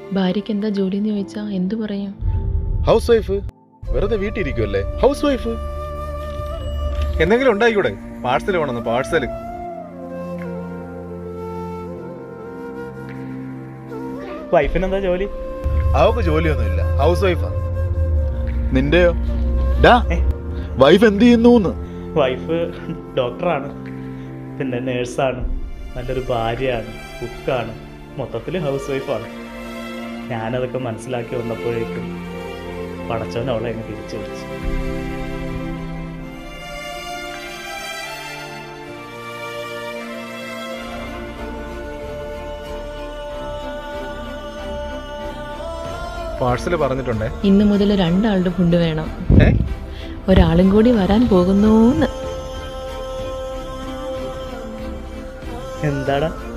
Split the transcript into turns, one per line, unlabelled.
ഭാര്യയ്ക്ക് എന്താ ജോലി എന്ന് ചോദിച്ചാ എന്തു പറയും
ഹൗസ് വൈഫ് വെറുതെ വീട്ടിലിരിക്കുമല്ലേ ഹൗസ് വൈഫ് എന്തെങ്കിലും ഉണ്ടായിക്കൂടെ പാഴ്സൽ വേണമെന്ന് പാഴ്സൽ
വൈഫിനെന്താ ജോലി
അവക്ക് ജോലിയൊന്നുമില്ല ഹൗസ് വൈഫാ നിന്റെയോ ഡാ
ഏ?
വൈഫ് എന്ത് ചെയ്യുന്നു
വൈഫ് ഡോക്ടറാണ് പിന്നെ നേഴ്സാണ് നല്ലൊരു ഭാര്യയാണ് കുക്കാണ് മൊത്തത്തിൽ ഹൗസ് വൈഫാണ് ഞാനതൊക്കെ മനസ്സിലാക്കി വന്നപ്പോഴേക്കും പടച്ചവൻ അവളെ അങ്ങ് തിരിച്ചു വിളിച്ചു
പാഴ്സൽ പറഞ്ഞിട്ടുണ്ടേ
ഇന്ന് മുതൽ രണ്ടാളുടെ ഫുഡ് വേണം
ഏ
ഒരാളും കൂടി വരാൻ പോകുന്നൂന്ന്
എന്താടാ